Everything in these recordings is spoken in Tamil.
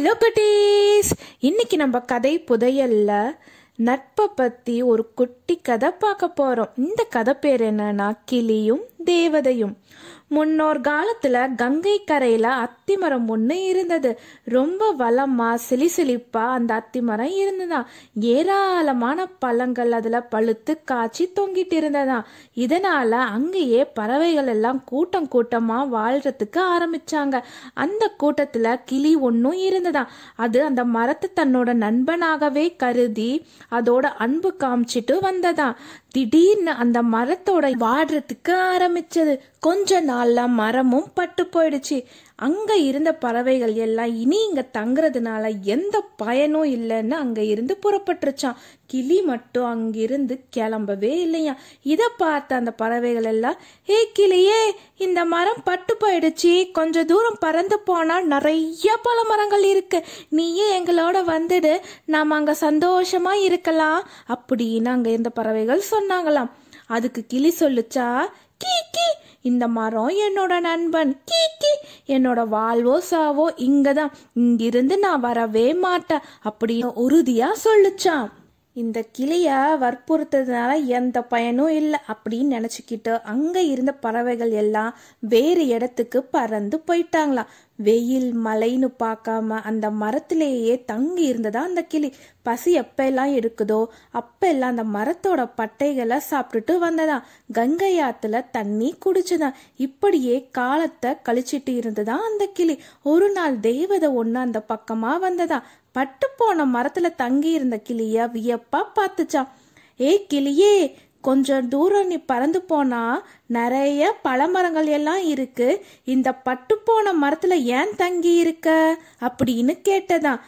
ஹலோ குட்டீஸ் இன்னைக்கு நம்ம கதை புதையல்ல நட்பை பத்தி ஒரு குட்டி கதை பார்க்க போறோம் இந்த கதை பேர் என்னன்னா கிளியும் தேவதையும் முன்னோர் காலத்துல கங்கை கரையில அத்திமரம் ஒண்ணு இருந்தது ரொம்ப வளமா சிலிசிலிப்பா அந்த அத்திமரம் இருந்ததா ஏராளமான பழங்கள் அதுல பழுத்து காய்ச்சி தொங்கிட்டு இருந்ததா இதனால அங்கேயே பறவைகள் எல்லாம் கூட்டம் கூட்டமா வாழ்றதுக்கு ஆரம்பிச்சாங்க அந்த கூட்டத்துல கிளி ஒன்றும் இருந்ததா அது அந்த மரத்தை தன்னோட நண்பனாகவே கருதி அதோட அன்பு காமிச்சிட்டு வந்ததா திடீர்னு அந்த மரத்தோட வாடுறதுக்கு ஆரம்பிச்சது கொஞ்ச நாள்ல மரமும் பட்டு போயிடுச்சு அங்க இருந்த பறவைகள் எல்லாம் இனி இங்க தங்குறதுனால எந்த பயனும் இல்லைன்னு அங்க இருந்து புறப்பட்டுருச்சான் கிளி மட்டும் அங்கிருந்து கிளம்பவே இல்லையா இத பார்த்த அந்த பறவைகள் எல்லாம் ஏ கிளியே இந்த மரம் பட்டு போயிடுச்சு கொஞ்ச தூரம் பறந்து போனா நிறைய பல மரங்கள் இருக்கு நீயே எங்களோட வந்துடு நாம அங்க சந்தோஷமா இருக்கலாம் அப்படின்னு அங்க இருந்த பறவைகள் சொன்னாங்களாம் அதுக்கு கிளி சொல்லுச்சா கீ கீ இந்த மரம் என்னோட நண்பன் கீ கீ என்னோட வாழ்வோ சாவோ இங்கதான் இங்கிருந்து நான் வரவே மாட்டேன் அப்படின்னு உறுதியா சொல்லுச்சான் இந்த கிளிய வற்புறுத்ததுனால எந்த பயனும் இல்லை அப்படின்னு நினச்சிக்கிட்டு அங்கே இருந்த பறவைகள் எல்லாம் வேறு இடத்துக்கு பறந்து போயிட்டாங்களாம் வெயில் மழைன்னு பார்க்காம அந்த மரத்திலேயே தங்கி இருந்ததா அந்த கிளி பசி எப்பெல்லாம் எடுக்குதோ அப்பெல்லாம் அந்த மரத்தோட பட்டைகளை சாப்பிட்டுட்டு வந்ததா கங்கை ஆத்துல தண்ணி குடிச்சுதான் இப்படியே காலத்தை கழிச்சிட்டு இருந்ததா அந்த கிளி ஒரு நாள் தேவதை ஒண்ணு அந்த பக்கமா வந்ததா பட்டு போன மரத்துல தங்கி இருந்த கிளிய வியப்பா பார்த்துச்சான் ஏ கிளியே கொஞ்சம் தூரம் நீ பறந்து போனா நிறைய பழமரங்கள் எல்லாம் இருக்கு இந்த பட்டு போன மரத்துல ஏன் தங்கி இருக்க அப்படின்னு கேட்டதான்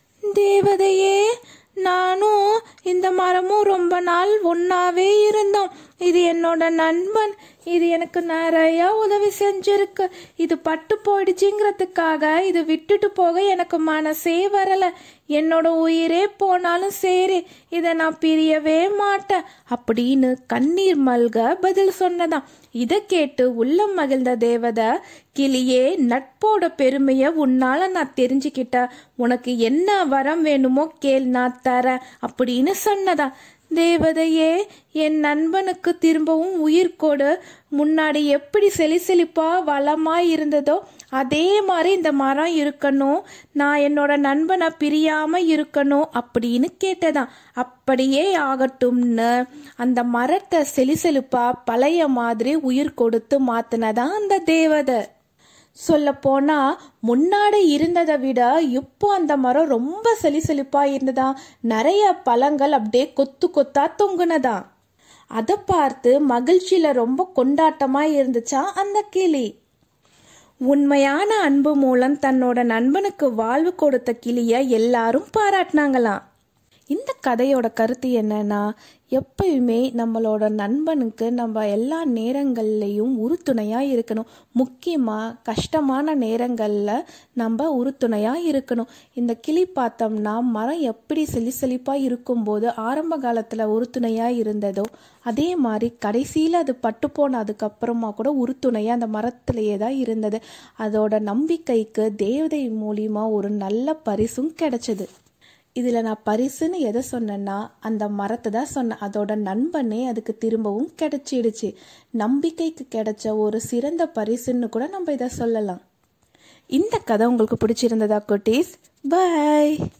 தேவதையே நானும் இந்த மரமும் ரொம்ப நாள் ஒன்னாவே இருந்தோம் இது என்னோட நண்பன் இது எனக்கு நிறைய உதவி செஞ்சிருக்கு இது பட்டு போயிடுச்சுங்கிறதுக்காக இது விட்டுட்டு போக எனக்கு மனசே வரல என்னோட உயிரே போனாலும் சரி இதை நான் பிரியவே மாட்டேன் அப்படின்னு கண்ணீர் மல்க பதில் சொன்னதாம் இதை கேட்டு உள்ளம் மகிழ்ந்த தேவதை கிளியே நட்போட பெருமைய உன்னால நான் தெரிஞ்சுக்கிட்ட உனக்கு என்ன வரம் வேணுமோ கேள் நான் தரேன் அப்படின்னு சொன்னதா தேவதையே என் நண்பனுக்கு திரும்பவும் உயிர் கொடு முன்னாடி எப்படி செலி செழிப்பா வளமா இருந்ததோ அதே மாதிரி இந்த மரம் இருக்கணும் நான் என்னோட நண்பனை பிரியாம இருக்கணும் அப்படின்னு கேட்டதாம் அப்படியே ஆகட்டும்னு அந்த மரத்தை செலி செழிப்பா பழைய மாதிரி உயிர் கொடுத்து மாத்தினதான் அந்த தேவதை சொல்ல போனா முன்னாடி இருந்ததை விட இப்போ அந்த மரம் ரொம்ப செலி செழிப்பா இருந்ததா நிறைய பழங்கள் அப்படியே கொத்து கொத்தா தொங்குனதா அதை பார்த்து மகிழ்ச்சியில ரொம்ப கொண்டாட்டமா இருந்துச்சா அந்த கிளி உண்மையான அன்பு மூலம் தன்னோட நண்பனுக்கு வாழ்வு கொடுத்த கிளிய எல்லாரும் பாராட்டினாங்களாம் இந்த கதையோட கருத்து என்னன்னா எப்பயுமே நம்மளோட நண்பனுக்கு நம்ம எல்லா நேரங்கள்லையும் உறுதுணையாக இருக்கணும் முக்கியமாக கஷ்டமான நேரங்களில் நம்ம உறுதுணையாக இருக்கணும் இந்த கிளி பார்த்தோம்னா மரம் எப்படி செலி செழிப்பாக இருக்கும்போது ஆரம்ப காலத்தில் உறுதுணையாக இருந்ததோ அதே மாதிரி கடைசியில் அது பட்டு போன அதுக்கப்புறமா கூட உறுதுணையாக அந்த மரத்திலேயே தான் இருந்தது அதோட நம்பிக்கைக்கு தேவதை மூலியமா ஒரு நல்ல பரிசும் கிடைச்சது இதில் நான் பரிசுன்னு எதை சொன்னேன்னா அந்த மரத்தை தான் சொன்னேன் அதோட நண்பனே அதுக்கு திரும்பவும் கிடைச்சிடுச்சு நம்பிக்கைக்கு கிடைச்ச ஒரு சிறந்த பரிசுன்னு கூட நம்ம இதை சொல்லலாம் இந்த கதை உங்களுக்கு பிடிச்சிருந்ததா குட்டீஸ் பாய்